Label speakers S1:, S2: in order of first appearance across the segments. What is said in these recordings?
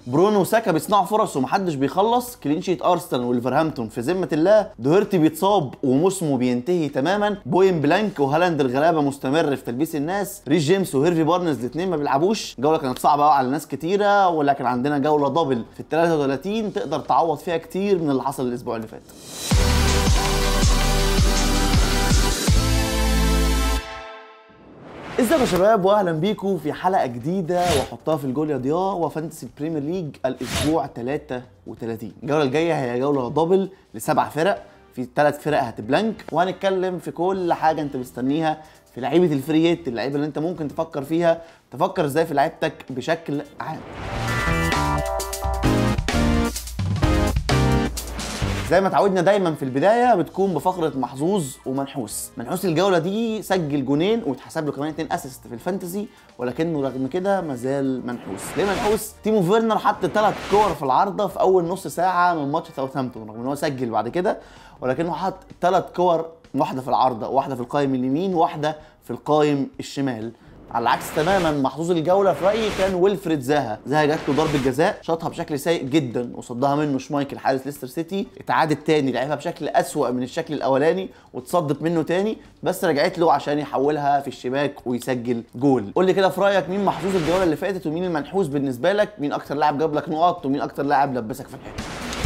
S1: برونو وساكا بيصنعوا فرص ومحدش بيخلص كلين شيت ارسنال ولفرهامبتون في ذمه الله دوهرتي بيتصاب وموسمه بينتهي تماما بوين بلانك وهالاند الغلابه مستمر في تلبيس الناس ريس جيمس وهيرفي بارنز الاثنين ما بيلعبوش جوله كانت صعبه قوي على ناس كتيره ولكن عندنا جوله دبل في ال 33 تقدر تعوض فيها كتير من اللي حصل الاسبوع اللي فات ازيكم يا شباب واهلا بيكم في حلقه جديده واحطها في الجول يا ضياء وفانتسي بريمير ليج الاسبوع 33 الجوله الجايه هي جوله دبل لسبع فرق في ثلاث فرق هتبلانك وهنتكلم في كل حاجه انت مستنيها في لعيبه الفريات اللعيبه اللي انت ممكن تفكر فيها تفكر ازاي في لعيبتك بشكل عام زي ما اتعودنا دايما في البدايه بتكون بفقره محظوظ ومنحوس منحوس الجوله دي سجل جونين واتحسب له كمان اتنين اسيست في الفانتسي ولكنه رغم كده مازال منحوس ليه منحوس تيمو فيرنر حط ثلاث كور في العارضه في اول نص ساعه من ماتش ساوثهامبتون رغم ان هو سجل بعد كده ولكنه حط ثلاث كور واحده في العارضه واحده في القائم اليمين واحده في القائم الشمال على العكس تماما محظوظ الجوله في رايي كان ويلفريد زاها زاها جات له ضربه جزاء شاطها بشكل سيء جدا وصدها منه شمايكل حارس ليستر سيتي اتعادت تاني لعبها بشكل اسوأ من الشكل الاولاني واتصدت منه تاني بس رجعت له عشان يحولها في الشباك ويسجل جول قول لي كده في رايك مين محظوظ الجوله اللي فاتت ومين المنحوس بالنسبه لك مين اكتر لاعب جاب لك نقط ومين اكتر لاعب لبسك في الحيط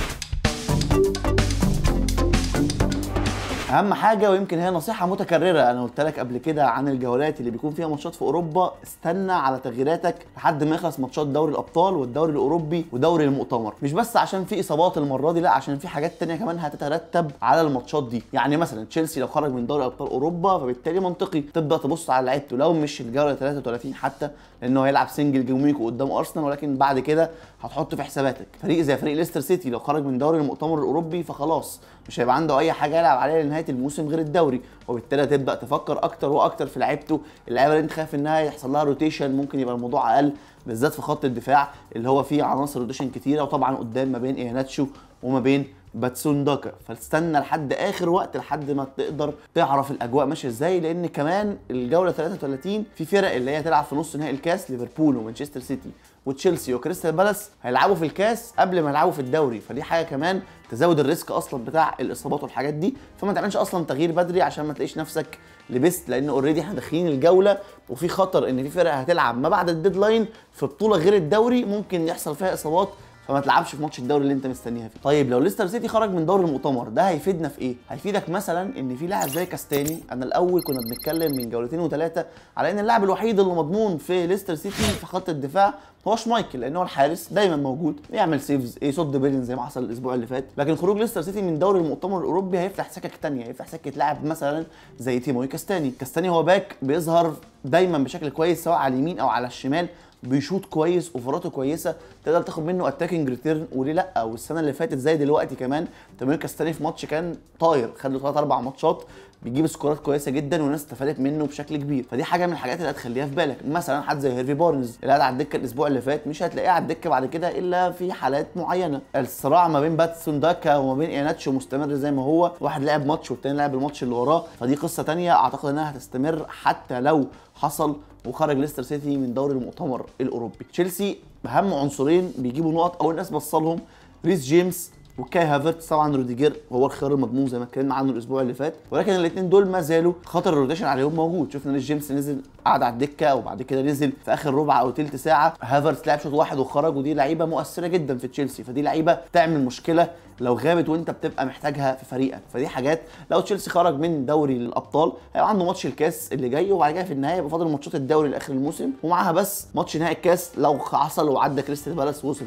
S1: اهم حاجه ويمكن هي نصيحه متكرره انا قلت لك قبل كده عن الجولات اللي بيكون فيها ماتشات في اوروبا استنى على تغييراتك لحد ما يخلص ماتشات دوري الابطال والدوري الاوروبي ودوري المؤتمر مش بس عشان في اصابات المره دي لا عشان في حاجات تانية كمان هتترتب على الماتشات دي يعني مثلا تشيلسي لو خرج من دوري ابطال اوروبا فبالتالي منطقي تبدا تبص على لعيبته لو مش الجوله 33 حتى لانه هيلعب سنجل جيم ويك قدام ارسنال ولكن بعد كده هتحطه في حساباتك فريق زي فريق ليستر سيتي لو خرج من دوري المؤتمر الاوروبي فخلاص مش هيبقى عنده اي حاجه يلعب عليها لنهايه الموسم غير الدوري وبالتالي تبدا تفكر اكتر واكتر في لعيبته اللعيبه اللي انت خايف انها يحصل لها روتيشن ممكن يبقى الموضوع اقل بالذات في خط الدفاع اللي هو فيه عناصر روتيشن كتيره وطبعا قدام ما بين اياناتشو وما بين باتسون داكا فتستنى لحد اخر وقت لحد ما تقدر تعرف الاجواء ماشيه ازاي لان كمان الجوله 33 في فرق اللي هي تلعب في نص نهائي الكاس ليفربول ومانشستر سيتي وتشيلسي وكريستال بالاس هيلعبوا في الكاس قبل ما يلعبوا في الدوري فدي حاجه كمان تزود الريسك اصلا بتاع الاصابات والحاجات دي فما تعملش اصلا تغيير بدري عشان ما تلاقيش نفسك لبست لان اوريدي احنا داخلين الجوله وفي خطر ان في فرق هتلعب ما بعد الديدلاين في بطوله غير الدوري ممكن يحصل فيها اصابات فما تلعبش في ماتش الدوري اللي انت مستنيها فيه طيب لو ليستر سيتي خرج من دوري المؤتمر ده هيفيدنا في ايه هيفيدك مثلا ان في لاعب زي كاستاني انا الاول كنا بنتكلم من جولتين وثلاثه على ان اللاعب الوحيد اللي مضمون في ليستر سيتي في خط الدفاع هو شمايكل لان هو الحارس دايما موجود يعمل سيفز يصد بيلين زي ما حصل الاسبوع اللي فات لكن خروج ليستر سيتي من دوري المؤتمر الاوروبي هيفتح سكك تانية هيفتح سكه لاعب مثلا زي تيموي كاستاني كاستاني هو باك بيظهر دايما بشكل كويس سواء على اليمين او على الشمال بيشوط كويس اوفراته كويسه تقدر تاخد منه اتاكينج ريتيرن وليه لا والسنه اللي فاتت زي دلوقتي كمان تمرين كاستاني في ماتش كان طاير خد له ثلاث اربع ماتشات بيجيب سكورات كويسه جدا والناس استفادت منه بشكل كبير فدي حاجه من الحاجات اللي هتخليها في بالك مثلا حد زي هيرفي بارنز اللي قاعد على الدكه الاسبوع اللي فات مش هتلاقيه على الدكه بعد كده الا في حالات معينه الصراع ما بين باتسون داكا وما بين اياناتشو مستمر زي ما هو واحد لعب ماتش والتاني لعب الماتش اللي وراه فدي قصه تانية اعتقد انها هتستمر حتى لو حصل وخرج ليستر سيتي من دوري المؤتمر الاوروبي تشيلسي اهم عنصرين بيجيبوا نقط او الناس بصلهم ريس جيمس وكاي هافرتس طبعا روديجير هو الخيار المضمون زي ما اتكلمنا عنه الاسبوع اللي فات ولكن الاثنين دول ما زالوا خطر الروتيشن عليهم موجود شفنا ريس جيمس نزل قعد على الدكه وبعد كده نزل في اخر ربع او ثلث ساعه هافرتس لعب شوط واحد وخرج ودي لعيبه مؤثره جدا في تشيلسي فدي لعيبه تعمل مشكله لو غابت وانت بتبقى محتاجها في فريقك فدي حاجات لو تشيلسي خرج من دوري الابطال هيبقى عنده ماتش الكاس اللي جاي وبعد كده في النهايه يبقى فاضل ماتشات الدوري لاخر الموسم ومعاها بس ماتش نهائي الكاس لو حصل وعدى كريستال بالاس ووصل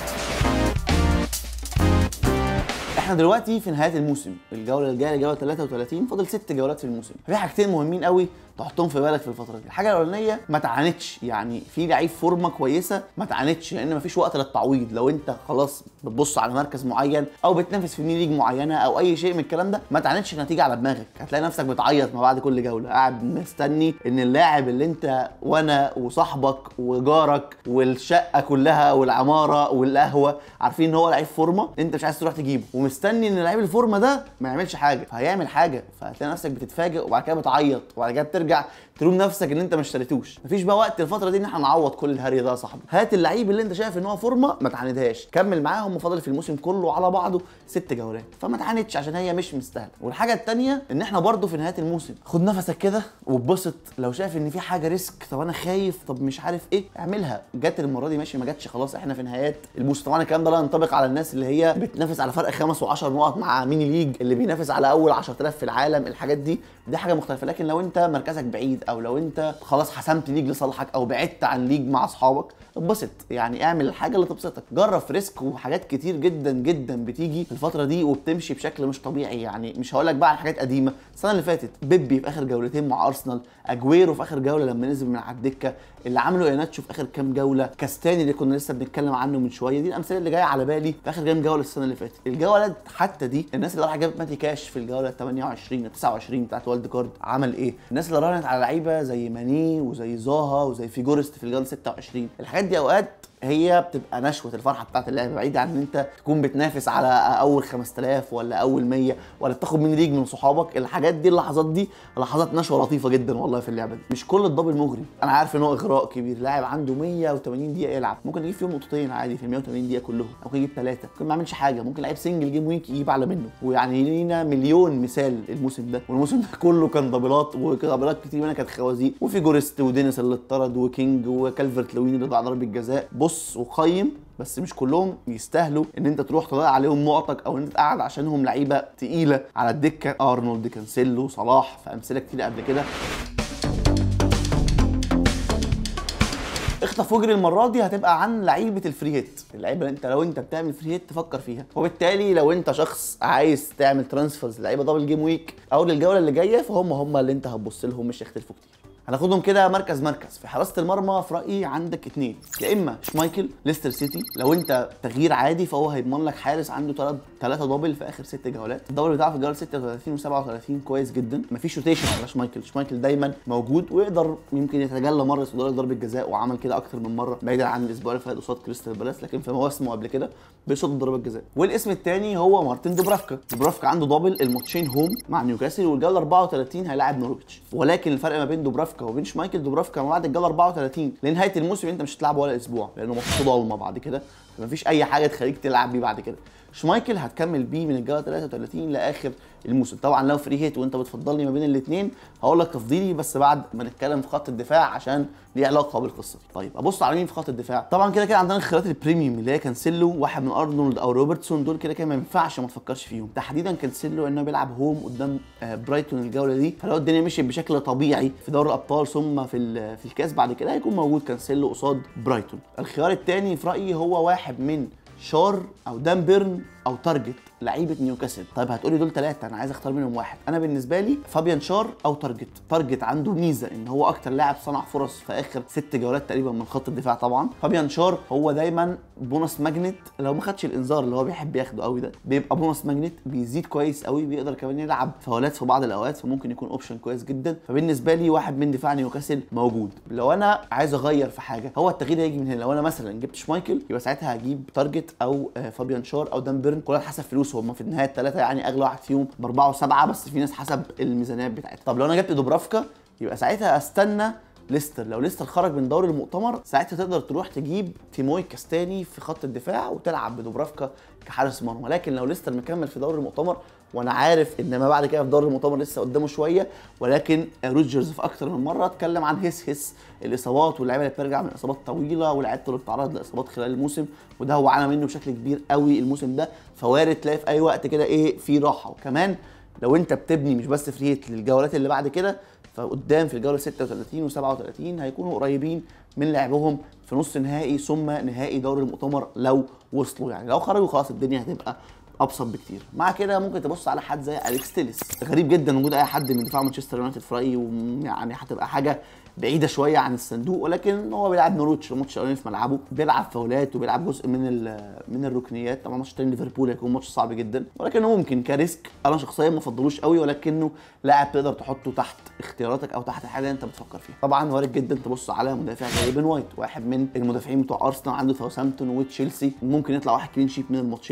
S1: احنا دلوقتي في نهايه الموسم الجوله الجايه جوله 33 فاضل ست جولات في الموسم في حاجتين مهمين قوي تحطهم في بالك في الفتره دي الحاجه الاولانيه ما تعاندش يعني في لعيب فورمه كويسه ما تعاندش لان ما فيش وقت للتعويض لو انت خلاص بتبص على مركز معين او بتنافس في مين ليج معينه او اي شيء من الكلام ده ما تعاندش النتيجه على دماغك هتلاقي نفسك بتعيط ما بعد كل جوله قاعد مستني ان اللاعب اللي انت وانا وصاحبك وجارك والشقه كلها والعماره والقهوه عارفين ان هو لعيب فورمه انت مش عايز تروح تجيبه ومستني ان لعيب الفورمه ده ما يعملش حاجه فهيعمل حاجه فهتلاقي نفسك بتتفاجئ وبعد كده بتعيط وبعد كده بترجع تلوم نفسك ان انت ما اشتريتوش مفيش بقى وقت الفتره دي ان احنا نعوض كل الهري ده يا صاحبي هات اللعيب اللي انت شايف ان هو فورمه ما تعاندهاش كمل معاهم وفاضل في الموسم كله على بعضه ست جولات فما تعاندش عشان هي مش مستاهله والحاجه الثانيه ان احنا برضو في نهايه الموسم خد نفسك كده واتبسط لو شايف ان في حاجه ريسك طب انا خايف طب مش عارف ايه اعملها جت المره دي ماشي ما جاتش خلاص احنا في نهايات الموسم طبعا الكلام ده لا ينطبق على الناس اللي هي بتنافس على فرق خمس و10 نقط مع ميني ليج اللي بينافس على اول 10000 في العالم الحاجات دي دي حاجه مختلفه لكن لو انت مركزك بعيد او لو انت خلاص حسمت ليج لصالحك او بعدت عن ليج مع اصحابك اتبسط يعني اعمل الحاجه اللي تبسطك جرب في ريسك وحاجات كتير جدا جدا بتيجي في الفتره دي وبتمشي بشكل مش طبيعي يعني مش هقول لك بقى على حاجات قديمه السنه اللي فاتت بيبي في اخر جولتين مع ارسنال اجويرو في اخر جوله لما نزل من على الدكه اللي عمله ايناتشو في اخر كام جوله كاستاني اللي كنا لسه بنتكلم عنه من شويه دي الامثله اللي جايه على بالي في اخر كام جوله السنه اللي فاتت الجولات حتى دي الناس اللي راح جابت ماتي كاش في الجوله 28 29 بتاعت والد كارد عمل ايه الناس اللي راهنت على لعيبه زي ماني وزي زاها وزي فيجورست في الجوله 26 الحاجات دي اوقات هي بتبقى نشوه الفرحه بتاعت اللعبه بعيد عن ان انت تكون بتنافس على اول 5000 ولا اول 100 ولا بتاخد من ليج من صحابك الحاجات دي اللحظات دي لحظات نشوه لطيفه جدا والله في اللعبه دي مش كل الدبل مغري انا عارف ان هو اغراء كبير لاعب عنده 180 دقيقه يلعب ممكن يجيب فيهم نقطتين عادي في ال 180 دقيقه كلهم ممكن يجيب ثلاثه ممكن ما يعملش حاجه ممكن لعيب سنجل جيم ويك يجيب اعلى منه ويعني لينا مليون مثال الموسم ده والموسم ده كله كان دبلات ودبلات كتير منها كانت خوازيق وفي جورست ودينيس اللي اتطرد وكينج وكالفرت لوين اللي ضيع ضربه جزاء بص وقيم بس مش كلهم يستاهلوا ان انت تروح تضيع عليهم نقطك او ان انت تقعد عشانهم لعيبه تقيله على الدكه ارنولد كانسيلو صلاح في امثله كتير قبل كده اخطف وجري المره دي هتبقى عن لعيبه الفري هيت اللعيبه اللي انت لو انت بتعمل فري هيت تفكر فيها وبالتالي لو انت شخص عايز تعمل ترانسفيرز لعيبه دبل جيم ويك او للجوله اللي جايه فهم هم اللي انت هتبص لهم مش هيختلفوا كتير هناخدهم كده مركز مركز في حراسه المرمى في رايي عندك اتنين يا اما شمايكل ليستر سيتي لو انت تغيير عادي فهو هيضمن لك حارس عنده ثلاث ثلاثه دبل في اخر ست جولات الدبل بتاعه في الجوله 36 و37 كويس جدا مفيش روتيشن على شمايكل شمايكل دايما موجود ويقدر يمكن يتجلى مره يصد ضربه جزاء وعمل كده اكتر من مره بعيدا عن الاسبوع اللي فات قصاد كريستال بالاس لكن في مواسمه قبل كده بيصد ضربه جزاء والاسم الثاني هو مارتن دوبرافكا دوبرافكا عنده دبل الماتشين هوم مع نيوكاسل والجوله 34 هيلاعب نورويتش ولكن الفرق ما بين دوبرافكا وبين شمايكل دوبرافكا ما بعد الجوله 34 لنهايه الموسم انت مش هتلعب ولا اسبوع لانه ماتش ضلمه بعد كده مفيش اي حاجه تخليك تلعب بيه بعد كده شمايكل هتكمل بيه من الجوله 33 لاخر الموسم طبعا لو فري هيت وانت بتفضلني ما بين الاثنين هقول لك تفضيلي بس بعد ما نتكلم في خط الدفاع عشان ليه علاقه بالقصه دي طيب ابص على مين في خط الدفاع طبعا كده كده عندنا الخيارات البريميوم اللي هي كانسيلو واحد من ارنولد او روبرتسون دول كده كده ما ينفعش ما تفكرش فيهم تحديدا كانسيلو انه بيلعب هوم قدام آه برايتون الجوله دي فلو الدنيا مشيت بشكل طبيعي في دوري الابطال ثم في في الكاس بعد كده هيكون موجود كانسيلو قصاد برايتون الخيار الثاني في رايي هو واحد من شار او دان بيرن او تارجت لعيبه نيوكاسل طيب هتقولي دول ثلاثه انا عايز اختار منهم واحد انا بالنسبه لي فابيان شار او تارجت تارجت عنده ميزه ان هو اكتر لاعب صنع فرص في اخر ست جولات تقريبا من خط الدفاع طبعا فابيان شار هو دايما بونص ماجنت لو ما خدش الانذار اللي هو بيحب ياخده قوي ده بيبقى بونص ماجنت بيزيد كويس قوي بيقدر كمان يلعب فاولات في بعض الاوقات فممكن يكون اوبشن كويس جدا فبالنسبه لي واحد من دفاع نيوكاسل موجود لو انا عايز اغير في حاجه هو التغيير هيجي من هنا لو انا مثلا جبت شمايكل يبقى ساعتها هجيب تارجت او فابيان شار او دان بيرن كل واحد حسب فلوسه هم في النهايه الثلاثه يعني اغلى واحد فيهم باربعه وسبعه بس في ناس حسب الميزانيات بتاعتها طب لو انا جبت دوبرافكا يبقى ساعتها استنى ليستر لو ليستر خرج من دوري المؤتمر ساعتها تقدر تروح تجيب تيموي كاستاني في خط الدفاع وتلعب بدوبرافكا كحارس مرمى لكن لو ليستر مكمل في دوري المؤتمر وانا عارف ان ما بعد كده في دوري المؤتمر لسه قدامه شويه ولكن روجرز في اكتر من مره اتكلم عن هس هس الاصابات واللعيبه اللي بترجع من اصابات طويله واللعيبه اللي بتتعرض لاصابات خلال الموسم وده هو عانى منه بشكل كبير قوي الموسم ده فوارد تلاقي في اي وقت كده ايه في راحه وكمان لو انت بتبني مش بس فريت للجولات اللي بعد كده فقدام في الجوله 36 و37 هيكونوا قريبين من لعبهم في نص نهائي ثم نهائي دوري المؤتمر لو وصلوا يعني لو خرجوا خلاص الدنيا هتبقى ابسط بكتير مع كده ممكن تبص على حد زي اليكس تيليس غريب جدا وجود اي حد من دفاع مانشستر يونايتد في رايي ويعني هتبقى حاجه بعيده شويه عن الصندوق ولكن هو بيلعب نوروتش الماتش الاولاني في ملعبه بيلعب فاولات وبيلعب جزء من من الركنيات طبعا ماتش تاني ليفربول هيكون ماتش صعب جدا ولكنه ممكن كريسك انا شخصيا ما افضلوش قوي ولكنه لاعب تقدر تحطه تحت اختياراتك او تحت الحاجه اللي انت بتفكر فيها طبعا وارد جدا تبص على مدافع زي بن وايت واحد من المدافعين بتوع ارسنال عنده ساوثهامبتون وتشيلسي ممكن يطلع واحد كلين شيت من الماتشين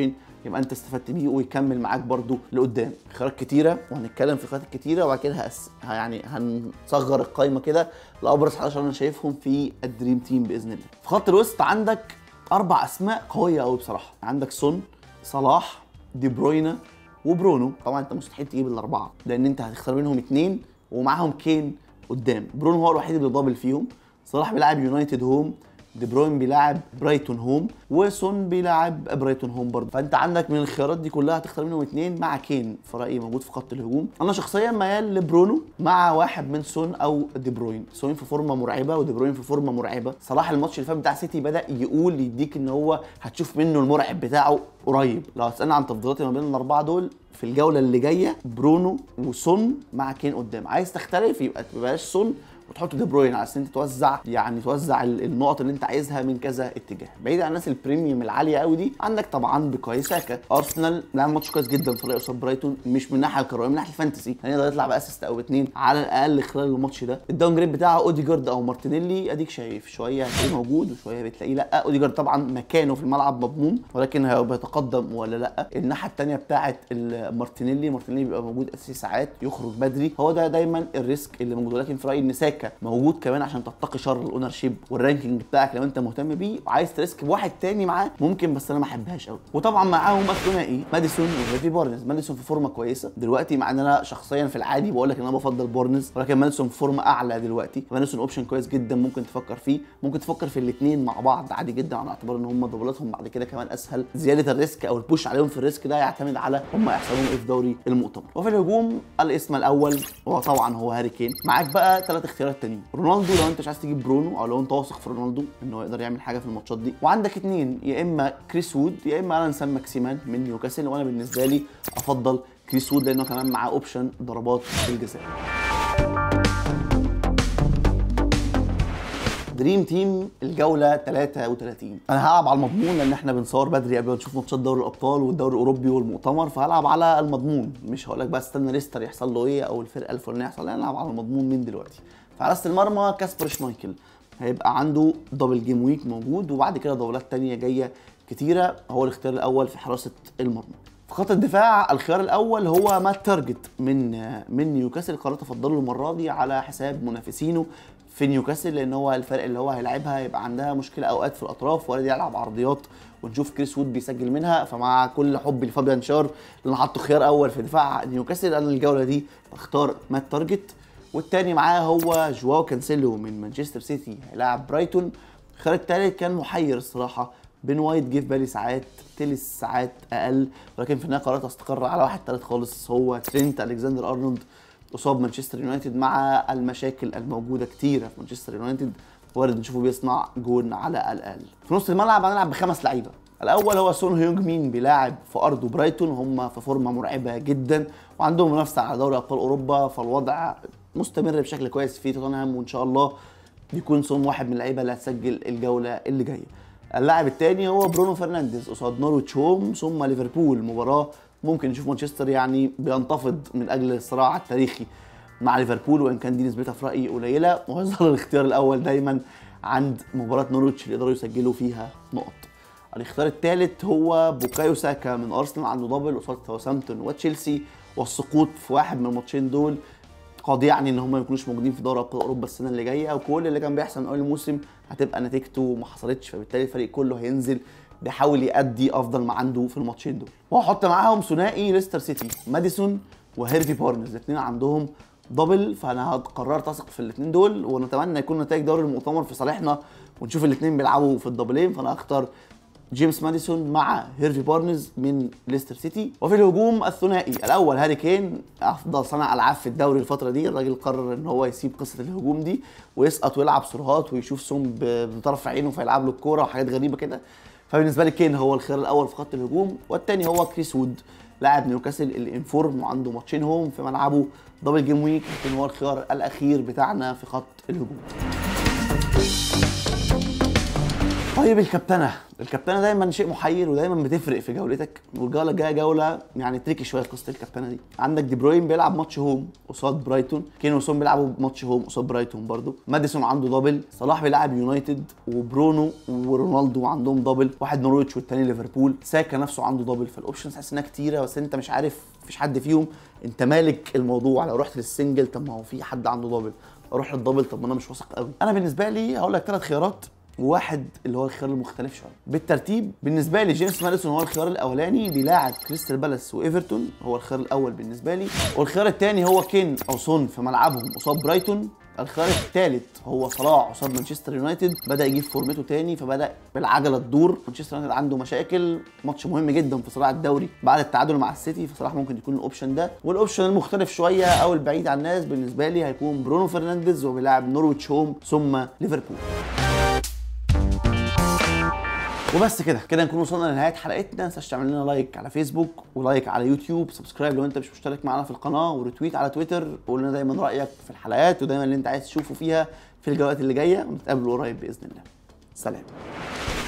S1: يبقى انت استفدت بيه ويكمل معاك برده لقدام خيارات كتيره وهنتكلم في خيارات كتيره وبعد كده هس... يعني هنصغر القايمه كده لابرز 11 انا شايفهم في الدريم تيم باذن الله في خط الوسط عندك اربع اسماء قويه قوي بصراحه عندك سون صلاح دي بروينا وبرونو طبعا انت مستحيل تجيب الاربعه لان انت هتختار منهم اثنين ومعاهم كين قدام برونو هو الوحيد اللي ضابل فيهم صلاح بيلعب يونايتد هوم دي بروين بيلعب برايتون هوم وسون بيلعب برايتون هوم برضه فانت عندك من الخيارات دي كلها هتختار منهم اثنين مع كين في رايي موجود في خط الهجوم انا شخصيا ميال لبرونو مع واحد من سون او دي بروين سون في فورمه مرعبه ودي بروين في فورمه مرعبه صلاح الماتش اللي فات بتاع سيتي بدا يقول يديك ان هو هتشوف منه المرعب بتاعه قريب لو هتسالني عن تفضيلاتي ما بين الاربعه دول في الجوله اللي جايه برونو وسون مع كين قدام عايز تختلف يبقى تبقاش سون وتحط دي بروين على ان انت توزع يعني توزع النقط اللي انت عايزها من كذا اتجاه بعيد عن الناس البريميوم العاليه قوي دي عندك طبعا بكاي ساكا ارسنال لعب ماتش كويس جدا في قصاد برايتون مش من الناحيه الكرويه من ناحيه الفانتسي هنقدر يطلع باسيست او اتنين على الاقل خلال الماتش ده الداون جريد بتاعه اوديجارد او مارتينيلي اديك شايف شويه هتلاقيه موجود وشويه بتلاقيه لا اوديجارد طبعا مكانه في الملعب مضمون ولكن هو بيتقدم ولا لا الناحيه الثانيه بتاعه مارتينيلي مارتينيلي بيبقى موجود اساسي ساعات يخرج بدري هو ده دايما الريسك اللي موجود ولكن في رايي ان ساكا موجود كمان عشان تتقي شر الاونر شيب والرانكينج بتاعك لو انت مهتم بيه وعايز تريسك بواحد تاني معاه ممكن بس انا ما احبهاش قوي وطبعا معاهم الثنائي ماديسون وهيفي بارنز ماديسون في فورمه كويسه دلوقتي مع ان انا شخصيا في العادي بقول لك ان انا بفضل بارنز ولكن ماديسون في فورمه اعلى دلوقتي ماديسون اوبشن كويس جدا ممكن تفكر فيه ممكن تفكر في الاثنين مع بعض عادي جدا على اعتبار ان هم دبلاتهم بعد كده كمان اسهل زياده الريسك او البوش عليهم في الريسك ده يعتمد على هم يحصلون ايه في دوري المؤتمر وفي الهجوم الاسم الاول هو طبعا هو هاري كين معاك بقى ثلاث اختيارات تانيين رونالدو لو انت مش عايز تجيب برونو او لو انت واثق في رونالدو ان هو يقدر يعمل حاجه في الماتشات دي وعندك اثنين يا اما كريس وود يا اما الان سام ماكسيمان من نيوكاسل وانا بالنسبه لي افضل كريس وود لانه كمان معاه اوبشن ضربات الجزاء دريم تيم الجوله 33 انا هلعب على المضمون لان احنا بنصور بدري قبل ما نشوف ماتشات دوري الابطال والدوري الاوروبي والمؤتمر فهلعب على المضمون مش هقول لك بقى استنى ليستر يحصل له ايه او الفرقه الفلانيه يحصل لها هلعب على المضمون من دلوقتي في حراسه المرمى كاسبر شمايكل هيبقى عنده دبل جيم ويك موجود وبعد كده دورات تانية جايه كتيره هو الاختيار الاول في حراسه المرمى في خط الدفاع الخيار الاول هو مات تارجت من من نيوكاسل قررت افضله المره دي على حساب منافسينه في نيوكاسل لان هو الفرق اللي هو هيلعبها هيبقى عندها مشكله اوقات في الاطراف وارد يلعب عرضيات ونشوف كريس وود بيسجل منها فمع كل حبي لفابيان شار اللي انا حاطه خيار اول في دفاع نيوكاسل انا الجوله دي بختار مات تارجت والتاني معاه هو جواو كانسيلو من مانشستر سيتي هيلاعب برايتون الخيار التالت كان محير الصراحه بين وايت جه في بالي ساعات تلس ساعات اقل ولكن في النهايه قررت استقر على واحد تالت خالص هو ترينت الكسندر ارنولد اصاب مانشستر يونايتد مع المشاكل الموجوده كتيره في مانشستر يونايتد وارد نشوفه بيصنع جون على الاقل في نص الملعب هنلعب بخمس لعيبه الاول هو سون هيونج مين بيلاعب في ارضه برايتون هم في فورمه مرعبه جدا وعندهم منافسه على دوري ابطال اوروبا فالوضع مستمر بشكل كويس في توتنهام وان شاء الله يكون سون واحد من اللعيبه اللي هتسجل الجوله اللي جايه اللاعب الثاني هو برونو فرنانديز قصاد نورويتش هوم ثم ليفربول مباراه ممكن نشوف مانشستر يعني بينتفض من اجل الصراع التاريخي مع ليفربول وان كان دي نسبتها في رايي قليله وهيظل الاختيار الاول دايما عند مباراه نورويتش اللي يقدروا يسجلوا فيها نقط الاختيار الثالث هو بوكايو ساكا من ارسنال عنده دبل قصاد ساوثهامبتون وتشيلسي والسقوط في واحد من الماتشين دول قد يعني ان هم ما يكونوش موجودين في دوري ابطال اوروبا السنه اللي جايه وكل اللي كان بيحصل من اول الموسم هتبقى نتيجته ما حصلتش فبالتالي الفريق كله هينزل بيحاول يأدي افضل ما عنده في الماتشين دول وهحط معاهم ثنائي ليستر سيتي ماديسون وهيرفي بارنز الاثنين عندهم دبل فانا قررت اثق في الاثنين دول ونتمنى يكون نتائج دوري المؤتمر في صالحنا ونشوف الاثنين بيلعبوا في الدبلين فانا اختار جيمس ماديسون مع هيرفي بارنز من ليستر سيتي وفي الهجوم الثنائي الاول هاري كين افضل صانع العاب في الدوري الفتره دي الراجل قرر ان هو يسيب قصه الهجوم دي ويسقط ويلعب سرهات ويشوف سون بطرف عينه فيلعب له الكوره وحاجات غريبه كده فبالنسبه لي كين هو الخيار الاول في خط الهجوم والثاني هو كريس وود لاعب نيوكاسل اللي انفورم وعنده ماتشين هوم في ملعبه دبل جيم ويك لكن هو الخيار الاخير بتاعنا في خط الهجوم طيب الكابتنه الكابتنه دايما شيء محير ودايما بتفرق في جولتك والجوله الجايه جوله يعني تريكي شويه قصه الكابتنه دي عندك دي بروين بيلعب ماتش هوم قصاد برايتون كين وسون بيلعبوا ماتش هوم قصاد برايتون برضو ماديسون عنده دبل صلاح بيلعب يونايتد وبرونو ورونالدو عندهم دبل واحد نورويتش والتاني ليفربول ساكا نفسه عنده دبل فالاوبشنز حاسس انها كتيره بس انت مش عارف مفيش حد فيهم انت مالك الموضوع لو رحت للسنجل طب ما هو في حد عنده دبل اروح للدبل طب ما انا مش واثق قوي انا بالنسبه لي هقول لك ثلاث خيارات وواحد اللي هو الخيار المختلف شويه بالترتيب بالنسبه لي جيمس ماديسون هو الخيار الاولاني بيلاعب كريستال بالاس وايفرتون هو الخيار الاول بالنسبه لي والخيار الثاني هو كين او سون في ملعبهم قصاد برايتون الخيار الثالث هو صلاح قصاد مانشستر يونايتد بدا يجيب فورمته تاني فبدا بالعجله تدور مانشستر يونايتد عنده مشاكل ماتش مهم جدا في صراع الدوري بعد التعادل مع السيتي فصلاح ممكن يكون الاوبشن ده والاوبشن المختلف شويه او البعيد عن الناس بالنسبه لي هيكون برونو فرنانديز وبيلاعب نورويتش هوم ثم ليفربول وبس كده كده نكون وصلنا لنهايه حلقتنا ما تنساش تعمل لنا لايك على فيسبوك ولايك على يوتيوب سبسكرايب لو انت مش مشترك معانا في القناه وريتويت على تويتر وقول لنا دايما رايك في الحلقات ودايما اللي انت عايز تشوفه فيها في الجولات اللي جايه ونتقابل قريب باذن الله سلام